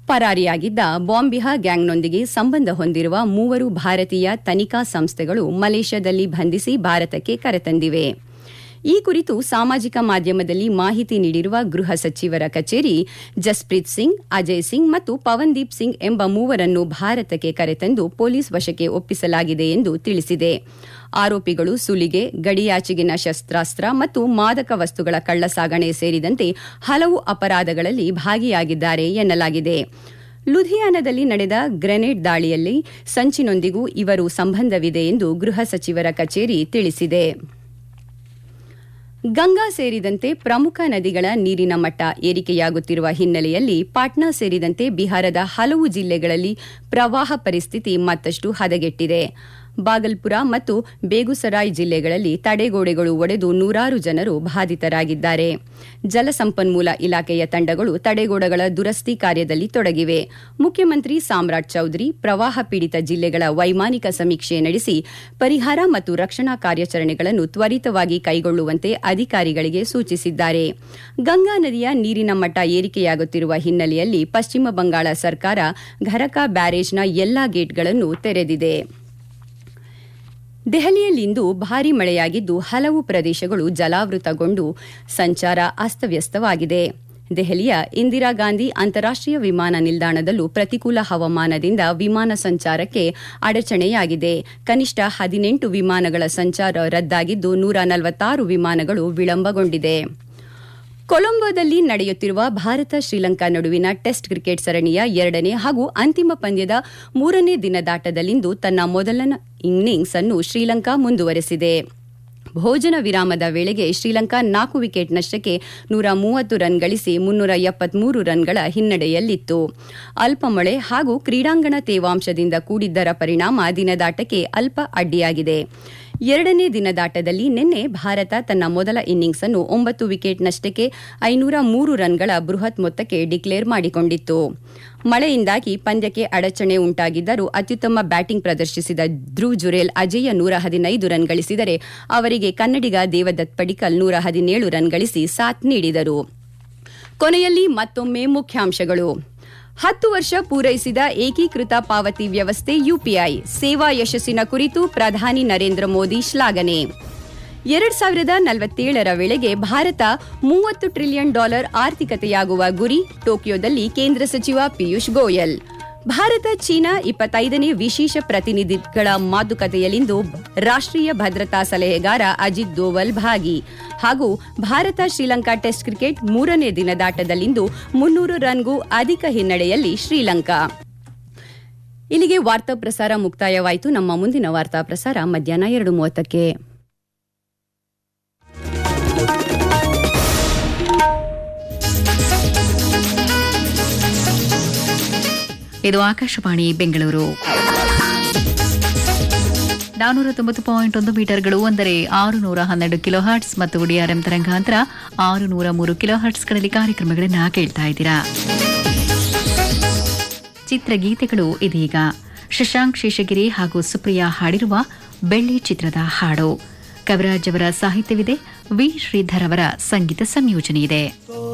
ಪರಾರಿಯಾಗಿದ್ದ ಬಾಂಬಿಹಾ ಗ್ಯಾಂಗ್ನೊಂದಿಗೆ ಸಂಬಂಧ ಹೊಂದಿರುವ ಮೂವರು ಭಾರತೀಯ ತನಿಖಾ ಸಂಸ್ಥೆಗಳು ಮಲೇಷ್ಯಾದಲ್ಲಿ ಬಂಧಿಸಿ ಭಾರತಕ್ಕೆ ಕರೆತಂದಿವೆ ಈ ಕುರಿತು ಸಾಮಾಜಿಕ ಮಾಧ್ಯಮದಲ್ಲಿ ಮಾಹಿತಿ ನೀಡಿರುವ ಗೃಹ ಸಚಿವರ ಕಚೇರಿ ಜಸ್ಪ್ರೀತ್ ಸಿಂಗ್ ಅಜಯ್ ಸಿಂಗ್ ಮತ್ತು ಪವನ್ದೀಪ್ ಸಿಂಗ್ ಎಂಬ ಮೂವರನ್ನು ಭಾರತಕ್ಕೆ ಕರೆತಂದು ಪೊಲೀಸ್ ವಶಕ್ಕೆ ಒಪ್ಪಿಸಲಾಗಿದೆ ಎಂದು ತಿಳಿಸಿದೆ ಆರೋಪಿಗಳು ಸುಲಿಗೆ ಗಡಿಯಾಚೆಗಿನ ಶಸ್ತ್ರಾಸ್ತ್ರ ಮತ್ತು ಮಾದಕ ವಸ್ತುಗಳ ಕಳ್ಳಸಾಗಣೆ ಸೇರಿದಂತೆ ಹಲವು ಅಪರಾಧಗಳಲ್ಲಿ ಭಾಗಿಯಾಗಿದ್ದಾರೆ ಎನ್ನಲಾಗಿದೆ ಲುಧಿಯಾನದಲ್ಲಿ ನಡೆದ ಗ್ರೆನೇಡ್ ದಾಳಿಯಲ್ಲಿ ಸಂಚಿನೊಂದಿಗೂ ಇವರು ಸಂಬಂಧವಿದೆ ಎಂದು ಗೃಹ ಸಚಿವರ ಕಚೇರಿ ತಿಳಿಸಿದೆ ಗಂಗಾ ಸೇರಿದಂತೆ ಪ್ರಮುಖ ನದಿಗಳ ನೀರಿನ ಮಟ್ಟ ಏರಿಕೆಯಾಗುತ್ತಿರುವ ಹಿನ್ನೆಲೆಯಲ್ಲಿ ಪಾಟ್ನಾ ಸೇರಿದಂತೆ ಬಿಹಾರದ ಹಲವು ಜಿಲ್ಲೆಗಳಲ್ಲಿ ಪ್ರವಾಹ ಪರಿಸ್ಥಿತಿ ಮತ್ತಷ್ಟು ಹದಗೆಟ್ಟಿದೆ ಬಾಗಲ್ಪುರ ಮತ್ತು ಬೇಗುಸರಾಯ್ ಜಿಲ್ಲೆಗಳಲ್ಲಿ ತಡೆಗೋಡೆಗಳು ಒಡೆದು ನೂರಾರು ಜನರು ಬಾಧಿತರಾಗಿದ್ದಾರೆ ಜಲಸಂಪನ್ಮೂಲ ಇಲಾಖೆಯ ತಂಡಗಳು ತಡೆಗೋಡೆಗಳ ದುರಸ್ತಿ ಕಾರ್ಯದಲ್ಲಿ ತೊಡಗಿವೆ ಮುಖ್ಯಮಂತ್ರಿ ಸಾಮ್ರಾಟ್ ಚೌಧರಿ ಪ್ರವಾಹ ಪೀಡಿತ ಜಿಲ್ಲೆಗಳ ವೈಮಾನಿಕ ಸಮೀಕ್ಷೆ ನಡೆಸಿ ಪರಿಹಾರ ಮತ್ತು ರಕ್ಷಣಾ ಕಾರ್ಯಾಚರಣೆಗಳನ್ನು ತ್ವರಿತವಾಗಿ ಕೈಗೊಳ್ಳುವಂತೆ ಅಧಿಕಾರಿಗಳಿಗೆ ಸೂಚಿಸಿದ್ದಾರೆ ಗಂಗಾ ನದಿಯ ನೀರಿನ ಮಟ್ಟ ಏರಿಕೆಯಾಗುತ್ತಿರುವ ಹಿನ್ನೆಲೆಯಲ್ಲಿ ಪಶ್ಚಿಮ ಬಂಗಾಳ ಸರ್ಕಾರ ಘರಕಾ ಬ್ಯಾರೇಜ್ನ ಎಲ್ಲಾ ಗೇಟ್ಗಳನ್ನು ತೆರೆದಿದೆ ದೆಹಲಿಯಲ್ಲಿಂದು ಭಾರೀ ಮಳೆಯಾಗಿದ್ದು ಹಲವು ಪ್ರದೇಶಗಳು ಜಲಾವೃತಗೊಂಡು ಸಂಚಾರ ಅಸ್ತವ್ಯಸ್ತವಾಗಿದೆ ದೆಹಲಿಯ ಇಂದಿರಾ ಗಾಂಧಿ ಅಂತಾರಾಷ್ಟೀಯ ವಿಮಾನ ನಿಲ್ದಾಣದಲ್ಲೂ ಪ್ರತಿಕೂಲ ಹವಾಮಾನದಿಂದ ವಿಮಾನ ಸಂಚಾರಕ್ಕೆ ಅಡಚಣೆಯಾಗಿದೆ ಕನಿಷ್ಠ ಹದಿನೆಂಟು ವಿಮಾನಗಳ ಸಂಚಾರ ರದ್ದಾಗಿದ್ದು ನೂರ ನಲವತ್ತಾರು ವಿಮಾನಗಳು ವಿಳಂಬಗೊಂಡಿದೆ ಕೊಲಂಬೋದಲ್ಲಿ ನಡೆಯುತ್ತಿರುವ ಭಾರತ ಶ್ರೀಲಂಕಾ ನಡುವಿನ ಟೆಸ್ಟ್ ಕ್ರಿಕೆಟ್ ಸರಣಿಯ ಎರಡನೇ ಹಾಗೂ ಅಂತಿಮ ಪಂದ್ಯದ ಮೂರನೇ ದಿನದಾಟದಲ್ಲಿಂದು ತನ್ನ ಮೊದಲ ಇನ್ನಿಂಗ್ಸ್ ಅನ್ನು ಶ್ರೀಲಂಕಾ ಮುಂದುವರೆಸಿದೆ ಭೋಜನ ವಿರಾಮದ ವೇಳೆಗೆ ಶ್ರೀಲಂಕಾ ನಾಲ್ಕು ವಿಕೆಟ್ ನಷ್ಟಕ್ಕೆ ನೂರ ಮೂವತ್ತು ರನ್ ಗಳಿಸಿ ಮುನ್ನೂರ ಎಪ್ಪತ್ಮೂರು ರನ್ಗಳ ಹಿನ್ನಡೆಯಲ್ಲಿತ್ತು ಅಲ್ಪ ಮಳೆ ಹಾಗೂ ಕ್ರೀಡಾಂಗಣ ತೇವಾಂಶದಿಂದ ಕೂಡಿದ್ದರ ಪರಿಣಾಮ ದಿನದಾಟಕ್ಕೆ ಅಲ್ಪ ಅಡ್ಡಿಯಾಗಿದೆ ಎರಡನೇ ದಿನದಾಟದಲ್ಲಿ ನಿನ್ನೆ ಭಾರತ ತನ್ನ ಮೊದಲ ಇನ್ನಿಂಗ್ಸ್ ಅನ್ನು ಒಂಬತ್ತು ವಿಕೆಟ್ ನಷ್ಟಕ್ಕೆ ಐನೂರ ಮೂರು ರನ್ಗಳ ಬೃಹತ್ ಮೊತ್ತಕ್ಕೆ ಡಿಕ್ಲೇರ್ ಮಾಡಿಕೊಂಡಿತ್ತು ಮಳೆಯಿಂದಾಗಿ ಪಂದ್ಯಕ್ಕೆ ಅಡಚಣೆ ಉಂಟಾಗಿದ್ದರೂ ಅತ್ಯುತ್ತಮ ಬ್ಯಾಟಿಂಗ್ ಪ್ರದರ್ಶಿಸಿದ ಧ್ರುವ್ ಜುರೇಲ್ ಅಜೇಯ ನೂರ ಹದಿನೈದು ರನ್ ಗಳಿಸಿದರೆ ಅವರಿಗೆ ಕನ್ನಡಿಗ ದೇವದತ್ ಪಡಿಕಲ್ ನೂರ ಹದಿನೇಳು ರನ್ ಗಳಿಸಿ ಸಾಥ್ ನೀಡಿದರು ಕೊನೆಯಲ್ಲಿ ಮತ್ತೊಮ್ಮೆ ಮುಖ್ಯಾಂಶಗಳು ಹತ್ತು ವರ್ಷ ಪೂರೈಸಿದ ಏಕೀಕೃತ ಪಾವತಿ ವ್ಯವಸ್ಥೆ ಯುಪಿಐ ಸೇವಾ ಯಶಸ್ಸಿನ ಕುರಿತು ಪ್ರಧಾನಿ ನರೇಂದ್ರ ಮೋದಿ ಶ್ಲಾಘನೆ ಎರಡ್ ಸಾವಿರದ ನಲವತ್ತೇಳರ ವೇಳೆಗೆ ಭಾರತ ಮೂವತ್ತು ಟ್ರಿಲಿಯನ್ ಡಾಲರ್ ಆರ್ಥಿಕತೆಯಾಗುವ ಗುರಿ ಟೋಕಿಯೋದಲ್ಲಿ ಕೇಂದ್ರ ಸಚಿವ ಪಿಯೂಷ್ ಗೋಯಲ್ ಭಾರತ ಚೀನಾ ಇಪ್ಪತ್ತೈದನೇ ವಿಶೇಷ ಪ್ರತಿನಿಧಿಗಳ ಮಾತುಕತೆಯಲ್ಲಿಂದು ರಾಷ್ಟ್ರೀಯ ಭದ್ರತಾ ಸಲಹೆಗಾರ ಅಜಿತ್ ದೋವಲ್ ಭಾಗಿ ಹಾಗೂ ಭಾರತ ಶ್ರೀಲಂಕಾ ಟೆಸ್ಟ್ ಕ್ರಿಕೆಟ್ ಮೂರನೇ ದಿನದಾಟದಲ್ಲಿಂದು ಮುನ್ನೂರು ರನ್ಗೂ ಅಧಿಕ ಹಿನ್ನಡೆಯಲ್ಲಿ ಶ್ರೀಲಂಕಾ ಇಲ್ಲಿಗೆ ವಾರ್ತಾ ಪ್ರಸಾರ ಮುಕ್ತಾಯವಾಯಿತು ನಮ್ಮ ಮುಂದಿನ ವಾರ್ತಾ ಪ್ರಸಾರ ಮಧ್ಯಾಹ್ನ ಎರಡು ಮೂವತ್ತಕ್ಕೆ ಇದು ಆಕಾಶವಾಣಿ ಬೆಂಗಳೂರು ನಾನೂರ ತೊಂಬತ್ತು ಪಾಯಿಂಟ್ ಒಂದು ಮೀಟರ್ಗಳು ಅಂದರೆ ಆರು ನೂರ ಹನ್ನೆರಡು ಕಿಲೋ ಹರ್ಟ್ಸ್ ಮತ್ತು ಡಿಆರ್ಎಂ ತರಂಗಾಂತರ ಆರು ನೂರ ಮೂರು ಕಿಲೋ ಹರ್ಟ್ಸ್ಗಳಲ್ಲಿ ಕಾರ್ಯಕ್ರಮಗಳನ್ನು ಕೇಳ್ತಾ ಇದ್ದೀರಾ ಚಿತ್ರಗೀತೆಗಳು ಇದೀಗ ಶಶಾಂಕ್ ಶೇಷಗಿರಿ ಹಾಗೂ ಸುಪ್ರಿಯಾ ಹಾಡಿರುವ ಬೆಳ್ಳಿ ಚಿತ್ರದ ಹಾಡು ಕವಿರಾಜ್ ಅವರ ಸಾಹಿತ್ಯವಿದೆ ವಿ ಶ್ರೀಧರ್ ಅವರ ಸಂಗೀತ ಸಂಯೋಜನೆ ಇದೆ